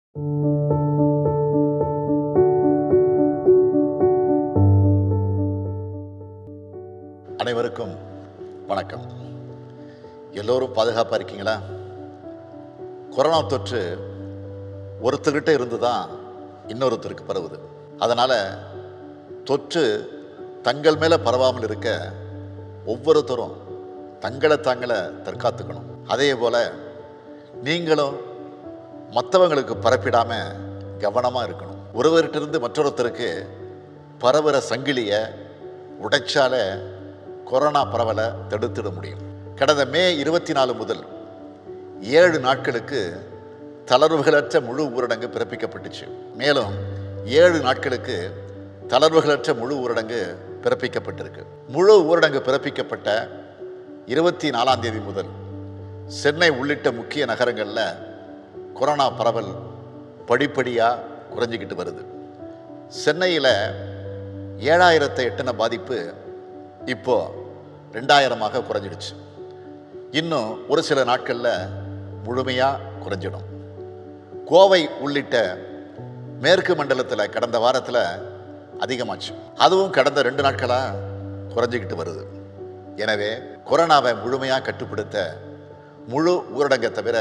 அனைவருக்கும் வணக்கம் எல்லோரும் பாதுகாப்பாக இருக்கீங்களா கொரோனா தொற்று ஒருத்தர்கிட்ட இருந்து தான் இன்னொருத்தருக்கு பரவுது அதனால் தொற்று தங்கள் மேலே பரவாமல் இருக்க ஒவ்வொருத்தரும் தங்களை தாங்களை தற்காத்துக்கணும் அதே போல் நீங்களும் மற்றவங்களுக்கு பரப்பிடாமல் கவனமாக இருக்கணும் ஒருவர்கிட்ட மற்றொருத்தருக்கு பரவுற சங்கிலியை உடைச்சால கொரோனா பரவலை தடுத்திட முடியும் கடந்த மே இருபத்தி நாலு முதல் ஏழு நாட்களுக்கு தளர்வுகளற்ற முழு ஊரடங்கு பிறப்பிக்கப்பட்டுச்சு மேலும் ஏழு நாட்களுக்கு தளர்வுகளற்ற முழு ஊரடங்கு பிறப்பிக்கப்பட்டிருக்கு முழு ஊரடங்கு பிறப்பிக்கப்பட்ட இருபத்தி நாலாம் தேதி முதல் சென்னை உள்ளிட்ட முக்கிய நகரங்களில் கொரோனா பரவல் படிப்படியாக குறைஞ்சிக்கிட்டு வருது சென்னையில் ஏழாயிரத்தை எட்டின பாதிப்பு இப்போ ரெண்டாயிரமாக குறைஞ்சிடுச்சு இன்னும் ஒரு சில நாட்களில் முழுமையாக குறைஞ்சிடும் கோவை உள்ளிட்ட மேற்கு மண்டலத்தில் கடந்த வாரத்தில் அதிகமாச்சு அதுவும் கடந்த ரெண்டு நாட்களாக குறைஞ்சிக்கிட்டு வருது எனவே கொரோனாவை முழுமையாக கட்டுப்படுத்த முழு ஊரடங்கை தவிர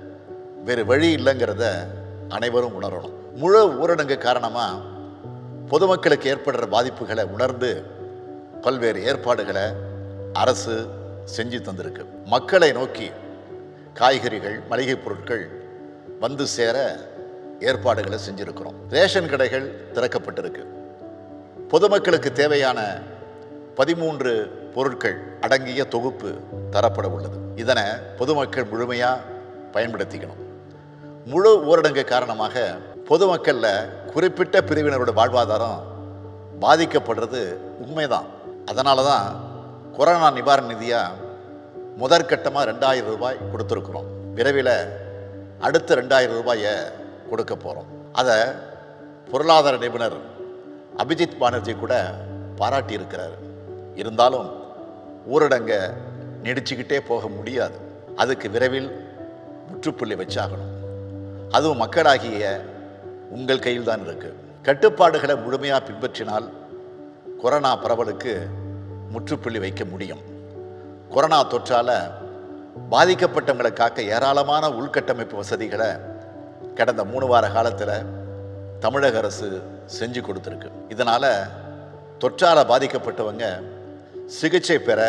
வேறு வழி இல்லைங்கிறத அனைவரும் உணரணும் முழு ஊரடங்கு காரணமாக பொதுமக்களுக்கு ஏற்படுற பாதிப்புகளை உணர்ந்து பல்வேறு ஏற்பாடுகளை அரசு செஞ்சு தந்திருக்கு மக்களை நோக்கி காய்கறிகள் மளிகை பொருட்கள் வந்து சேர ஏற்பாடுகளை செஞ்சிருக்கிறோம் ரேஷன் கடைகள் திறக்கப்பட்டிருக்கு பொதுமக்களுக்கு தேவையான பதிமூன்று பொருட்கள் அடங்கிய தொகுப்பு தரப்பட உள்ளது இதனை பொதுமக்கள் முழுமையாக பயன்படுத்திக்கணும் முழு ஊரடங்கு காரணமாக பொதுமக்களில் குறிப்பிட்ட பிரிவினரோட வாழ்வாதாரம் பாதிக்கப்படுறது உண்மைதான் அதனால தான் கொரோனா நிவாரண நிதியாக முதற்கட்டமாக ரெண்டாயிரம் ரூபாய் கொடுத்துருக்குறோம் விரைவில் அடுத்த ரெண்டாயிரம் ரூபாயை கொடுக்க போகிறோம் அதை பொருளாதார நிபுணர் அபிஜித் பானர்ஜி கூட பாராட்டி இருக்கிறார் இருந்தாலும் ஊரடங்கை நீடிச்சுக்கிட்டே போக முடியாது அதுக்கு விரைவில் முற்றுப்புள்ளி வச்சாகணும் அதுவும் மக்களாகிய உங்கள் கையில் தான் இருக்கு கட்டுப்பாடுகளை முழுமையாக பின்பற்றினால் கொரோனா பரவலுக்கு முற்றுப்புள்ளி வைக்க முடியும் கொரோனா தொற்றால் பாதிக்கப்பட்டவங்களை காக்க ஏராளமான உள்கட்டமைப்பு வசதிகளை கடந்த மூணு வார காலத்தில் தமிழக அரசு செஞ்சு கொடுத்துருக்கு இதனால் தொற்றால் பாதிக்கப்பட்டவங்க சிகிச்சை பெற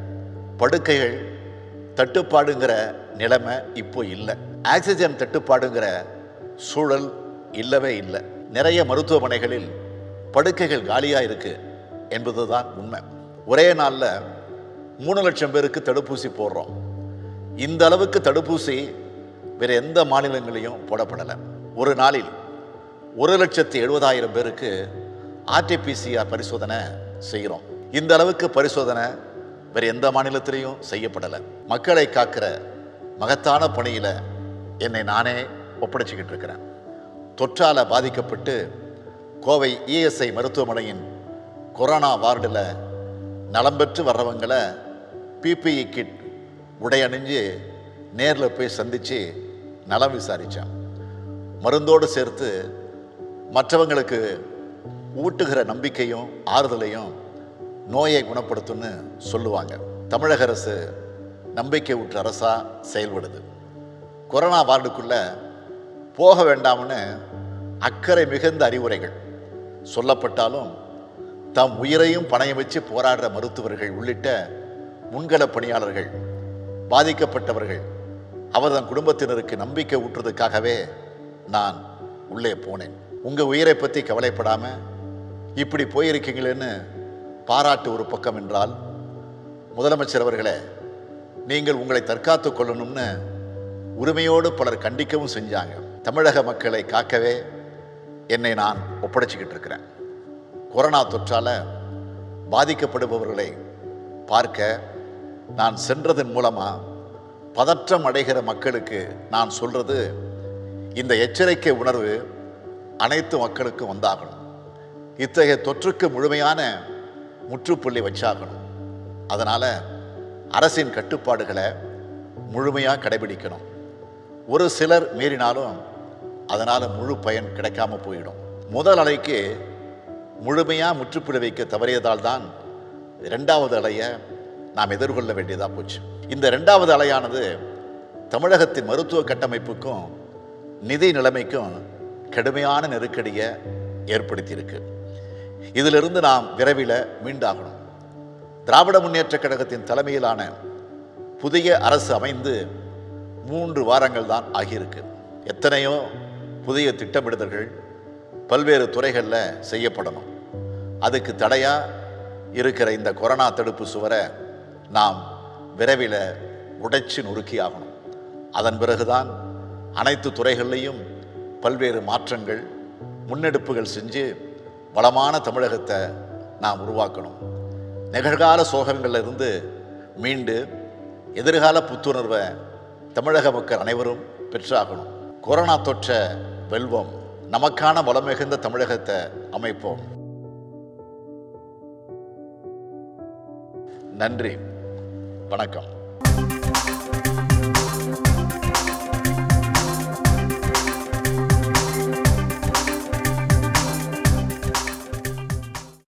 படுக்கைகள் தட்டுப்பாடுங்கிற நிலைமை இப்போ இல்லை ஆக்சிஜன் தட்டுப்பாடுங்கிற சூழல் இல்லவே இல்லை நிறைய மருத்துவமனைகளில் படுக்கைகள் காலியாக இருக்கு என்பதுதான் உண்மை ஒரே நாளில் மூணு லட்சம் பேருக்கு தடுப்பூசி போடுறோம் இந்த அளவுக்கு தடுப்பூசி வேற எந்த மாநிலங்களையும் போடப்படலை ஒரு நாளில் ஒரு லட்சத்தி எழுபதாயிரம் பேருக்கு ஆர்டிபிசிஆர் பரிசோதனை செய்கிறோம் இந்த அளவுக்கு பரிசோதனை வேற எந்த மாநிலத்திலையும் செய்யப்படலை மக்களை காக்கிற மகத்தான பணியில் என்னை நானே ஒப்படைச்சிக்கிட்டு இருக்கிறேன் தொற்றால் பாதிக்கப்பட்டு கோவை இஎஸ்ஐ மருத்துவமனையின் கொரோனா வார்டில் நலம் பெற்று வர்றவங்களை பிபிஇ கிட் உடை அணிஞ்சு நேரில் போய் சந்தித்து நலம் விசாரித்தேன் மருந்தோடு சேர்த்து மற்றவங்களுக்கு ஊட்டுகிற நம்பிக்கையும் ஆறுதலையும் நோயை குணப்படுத்தும்னு சொல்லுவாங்க தமிழக அரசு நம்பிக்கை ஊற்று அரசாக செயல்படுது கொரோனா வார்டுக்குள்ளே போக வேண்டாம்னு அக்கறை மிகுந்த அறிவுரைகள் சொல்லப்பட்டாலும் தம் உயிரையும் பணையம் வச்சு போராடுற மருத்துவர்கள் உள்ளிட்ட முன்கள பணியாளர்கள் பாதிக்கப்பட்டவர்கள் அவர்தன் குடும்பத்தினருக்கு நம்பிக்கை ஊற்றுறதுக்காகவே நான் உள்ளே போனேன் உங்கள் உயிரை பற்றி கவலைப்படாமல் இப்படி போயிருக்கீங்களேன்னு பாராட்டு ஒரு பக்கம் என்றால் முதலமைச்சர் அவர்களே நீங்கள் உங்களை தற்காத்து கொள்ளணும்னு உரிமையோடு பலர் கண்டிக்கவும் செஞ்சாங்க தமிழக மக்களை காக்கவே என்னை நான் ஒப்படைச்சிக்கிட்டு இருக்கிறேன் கொரோனா தொற்றால் பாதிக்கப்படுபவர்களை பார்க்க நான் சென்றதன் மூலமாக பதற்றம் அடைகிற மக்களுக்கு நான் சொல்றது இந்த எச்சரிக்கை உணர்வு அனைத்து மக்களுக்கும் வந்தாகணும் இத்தகைய தொற்றுக்கு முழுமையான முற்றுப்புள்ளி வச்சாகணும் அதனால் அரசின் கட்டுப்பாடுகளை முழுமையாக கடைபிடிக்கணும் ஒரு சிலர் மீறினாலும் அதனால் முழு பயன் கிடைக்காம போயிடும் முதல் அலைக்கு முழுமையாக முற்றுப்புள்ளி வைக்க தவறியதால் தான் ரெண்டாவது அலையை நாம் எதிர்கொள்ள வேண்டியதாக போச்சு இந்த ரெண்டாவது அலையானது தமிழகத்தின் மருத்துவ கட்டமைப்புக்கும் நிதி நிலைமைக்கும் கடுமையான நெருக்கடியை ஏற்படுத்தியிருக்கு இதிலிருந்து நாம் விரைவில் மீண்டாகணும் திராவிட முன்னேற்றக் கழகத்தின் தலைமையிலான புதிய அரசு அமைந்து மூன்று வாரங்கள் தான் ஆகியிருக்கு எத்தனையோ புதிய திட்டமிடுதல்கள் பல்வேறு துறைகளில் செய்யப்படணும் அதுக்கு தடையாக இருக்கிற இந்த கொரோனா தடுப்பு சுவரை நாம் விரைவில் உடைச்சு நொறுக்கி ஆகணும் அதன் பிறகுதான் அனைத்து துறைகள்லையும் பல்வேறு மாற்றங்கள் முன்னெடுப்புகள் செஞ்சு வளமான தமிழகத்தை நாம் உருவாக்கணும் நிகழ்கால சோகங்கள்ல இருந்து மீண்டு எதிர்கால புத்துணர்வை தமிழக மக்கள் அனைவரும் பெற்றாகணும் கொரோனா தொற்றை வெல்வோம் நமக்கான வளம் மிகுந்த தமிழகத்தை அமைப்போம் நன்றி வணக்கம்